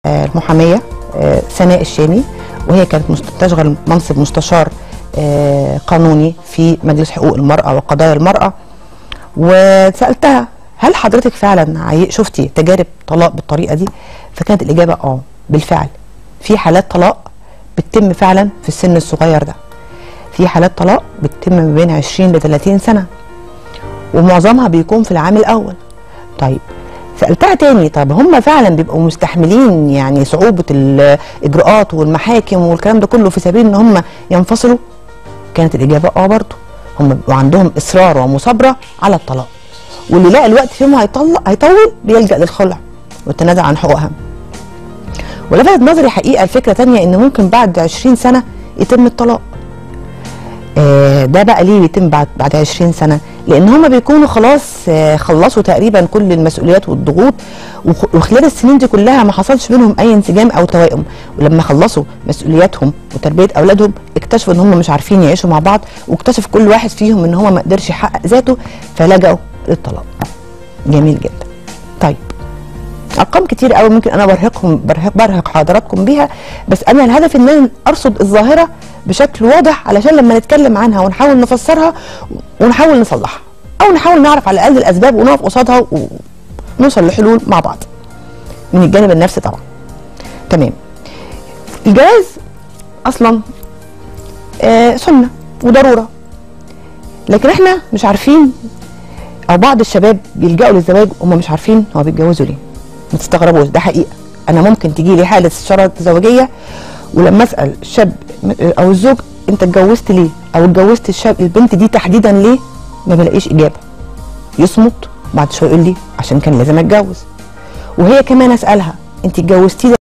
آه، المحاميه آه، سناء الشامي وهي كانت مست- تشغل منصب مستشار آه، قانوني في مجلس حقوق المراه وقضايا المراه وسالتها هل حضرتك فعلا عي- شفتي تجارب طلاق بالطريقه دي فكانت الاجابه اه بالفعل في حالات طلاق بتتم فعلا في السن الصغير ده في حالات طلاق بتتم ما بين 20 ل 30 سنه ومعظمها بيكون في العام الاول طيب سالتها تاني طب هم فعلا بيبقوا مستحملين يعني صعوبه الاجراءات والمحاكم والكلام ده كله في سبيل ان هم ينفصلوا كانت الاجابه اه برضه هم بيبقوا عندهم اصرار ومثابره على الطلاق واللي لاقي الوقت فيهم هيطلق هيطول بيلجا للخلع والتنازل عن حقوقها ولفتت نظري حقيقه الفكره تانية ان ممكن بعد 20 سنه يتم الطلاق آه، ده بقى ليه بيتم بعد بعد 20 سنه لان هم بيكونوا خلاص آه، خلصوا تقريبا كل المسؤوليات والضغوط وخ- وخلال السنين دي كلها ما حصلش بينهم اي انسجام او توائم ولما خلصوا مسؤولياتهم وتربيه اولادهم اكتشفوا ان هم مش عارفين يعيشوا مع بعض واكتشف كل واحد فيهم ان هو ما قدرش يحقق ذاته فلجأوا للطلاق جميل جدا طيب ارقام كتير قوي ممكن انا برهقهم برهق, برهق حضراتكم بيها بس انا الهدف ان انا ارصد الظاهره بشكل واضح علشان لما نتكلم عنها ونحاول نفسرها ونحاول نصلحها او نحاول نعرف على الاقل الاسباب ونقف قصادها ونوصل لحلول مع بعض من الجانب النفسي طبعا تمام الجواز اصلا آه سنه وضروره لكن احنا مش عارفين او بعض الشباب بيلجأوا للزواج وهم مش عارفين هو بيتجوزوا ليه ما تستغربوش ده حقيقه انا ممكن تجي لي حاله استشاره زوجيه ولما اسال الشاب او الزوج انت اتجوزت ليه او اتجوزت الشاب البنت دي تحديدا ليه ما بلاقيش اجابه يصمت بعد شويه يقول لي عشان كان لازم اتجوز وهي كمان اسالها انت اتجوزتي